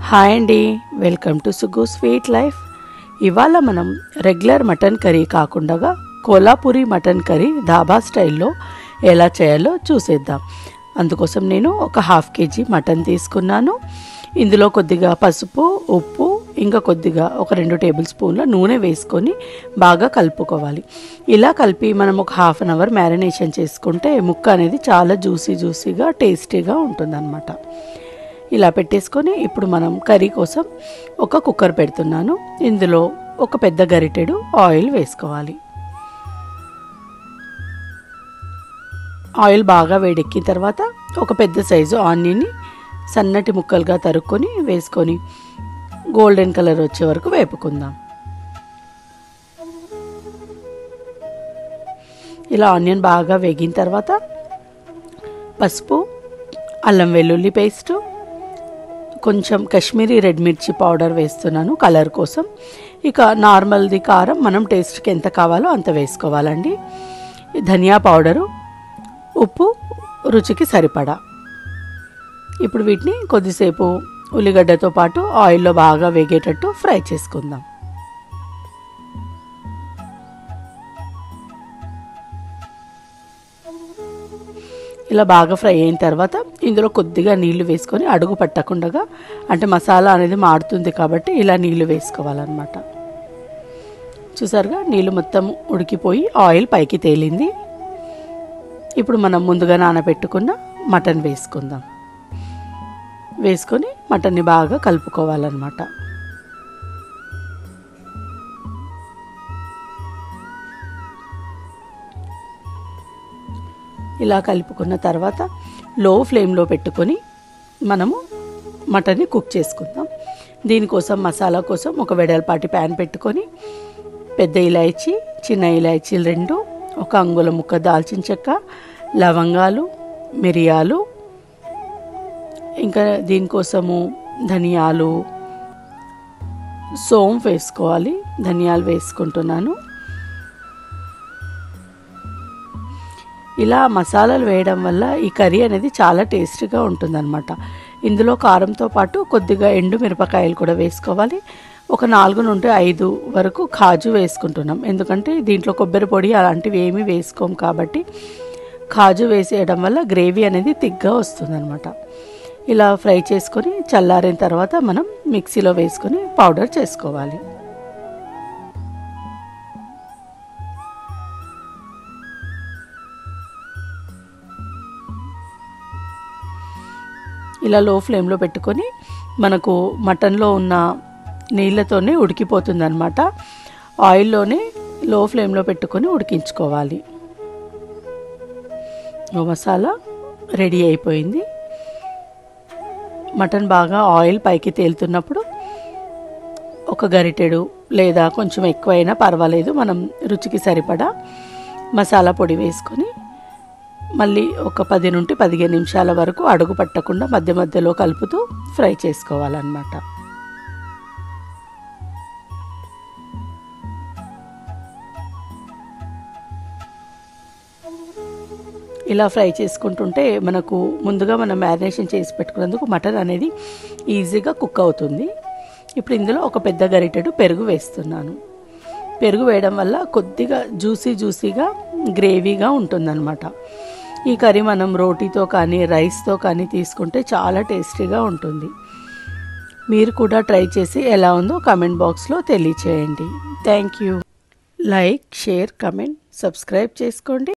hi అండి welcome to Sugu sweet life ఇవాళ మనం రెగ్యులర్ మటన్ కర్రీ కాకుండా కోలాపూరి మటన్ కర్రీ ధాబా స్టైల్లో ఎలా చేయాలో చూసేద్దాం అందుకోసం నేను ఒక హాఫ్ కేజీ మటన్ తీసుకున్నాను ఇందులో కొద్దిగా పసుపు ఉప్పు ఇంకా కొద్దిగా ఒక రెండు టేబుల్ స్పూన్ల నూనె వేసుకొని బాగా కలుపుకోవాలి ఇలా కలిపి మనం ఒక హాఫ్ అన్ అవర్ మ్యారినేషన్ చేసుకుంటే ముక్క అనేది చాలా జ్యూసీ జ్యూసీగా టేస్టీగా ఉంటుందన్నమాట ఇలా పెట్టేసుకొని ఇప్పుడు మనం కర్రీ కోసం ఒక కుక్కర్ పెడుతున్నాను ఇందులో ఒక పెద్ద గరిటెడు ఆయిల్ వేసుకోవాలి ఆయిల్ బాగా వేడెక్కిన తర్వాత ఒక పెద్ద సైజు ఆనియన్ని సన్నటి ముక్కలుగా తరుక్కొని వేసుకొని గోల్డెన్ కలర్ వచ్చే వరకు వేపుకుందాం ఇలా ఆనియన్ బాగా వేగిన తర్వాత పసుపు అల్లం వెల్లుల్లి పేస్టు కొంచెం కాశ్మీరీ రెడ్ మిర్చి పౌడర్ వేస్తున్నాను కలర్ కోసం ఇక నార్మల్ది కారం మనం టేస్ట్కి ఎంత కావాలో అంత వేసుకోవాలండి ధనియా పౌడరు ఉప్పు రుచికి సరిపడా ఇప్పుడు వీటిని కొద్దిసేపు ఉల్లిగడ్డతో పాటు ఆయిల్లో బాగా వేగేటట్టు ఫ్రై చేసుకుందాం ఇలా బాగా ఫ్రై అయిన తర్వాత ఇందులో కొద్దిగా నీళ్లు వేసుకొని అడుగు పట్టకుండా అంటే మసాలా అనేది మాడుతుంది కాబట్టి ఇలా నీళ్లు వేసుకోవాలన్నమాట చూసారుగా నీళ్ళు మొత్తం ఉడికిపోయి ఆయిల్ పైకి తేలింది ఇప్పుడు మనం ముందుగా నానబెట్టుకున్న మటన్ వేసుకుందాం వేసుకొని మటన్ని బాగా కలుపుకోవాలన్నమాట ఇలా కలుపుకున్న తర్వాత లో ఫ్లేమ్లో పెట్టుకొని మనము మటన్ని కుక్ చేసుకుందాం దీనికోసం మసాలా కోసం ఒక వెడల్పాటి ప్యాన్ పెట్టుకొని పెద్ద ఇలాయచి చిన్న ఇలాయచీలు రెండు ఒక అంగుళం ముక్క దాల్చిన చెక్క లవంగాలు మిరియాలు ఇంకా దీనికోసము ధనియాలు సోంఫ్ వేసుకోవాలి ధనియాలు వేసుకుంటున్నాను ఇలా మసాలాలు వేయడం వల్ల ఈ కర్రీ అనేది చాలా టేస్టీగా ఉంటుందన్నమాట ఇందులో కారంతో పాటు కొద్దిగా ఎండు మిరపకాయలు కూడా వేసుకోవాలి ఒక నాలుగు నుండి ఐదు వరకు కాజు వేసుకుంటున్నాం ఎందుకంటే దీంట్లో కొబ్బరి పొడి అలాంటివి ఏమీ వేసుకోం కాబట్టి కాజు వేసేయడం వల్ల గ్రేవీ అనేది తిగ్గా వస్తుందన్నమాట ఇలా ఫ్రై చేసుకొని చల్లారిన తర్వాత మనం మిక్సీలో వేసుకొని పౌడర్ చేసుకోవాలి ఇలా లో ఫ్లేమ్లో పెట్టుకొని మనకు మటన్లో ఉన్న నీళ్ళతోనే ఉడికిపోతుంది అనమాట ఆయిల్లోనే లో ఫ్లేమ్లో పెట్టుకొని ఉడికించుకోవాలి మసాలా రెడీ అయిపోయింది మటన్ బాగా ఆయిల్ పైకి తేలుతున్నప్పుడు ఒక గరిటెడు లేదా కొంచెం ఎక్కువైనా పర్వాలేదు మనం రుచికి సరిపడా మసాలా పొడి వేసుకొని మళ్ళీ ఒక పది నుండి పదిహేను నిమిషాల వరకు అడుగు పట్టకుండా మధ్య మధ్యలో కలుపుతూ ఫ్రై చేసుకోవాలన్నమాట ఇలా ఫ్రై చేసుకుంటుంటే మనకు ముందుగా మనం మ్యారినేషన్ చేసి పెట్టుకున్నందుకు మటన్ అనేది ఈజీగా కుక్ అవుతుంది ఇప్పుడు ఇందులో ఒక పెద్ద గరిటెడు పెరుగు వేస్తున్నాను పెరుగు వేయడం వల్ల కొద్దిగా జ్యూసీ జ్యూసీగా గ్రేవీగా ఉంటుందన్నమాట ఈ కర్రీ మనం రోటీతో కానీ రైస్తో కానీ తీసుకుంటే చాలా టేస్టీగా ఉంటుంది మీరు కూడా ట్రై చేసి ఎలా ఉందో కామెంట్ బాక్స్లో తెలియచేయండి thank you like share comment subscribe చేసుకోండి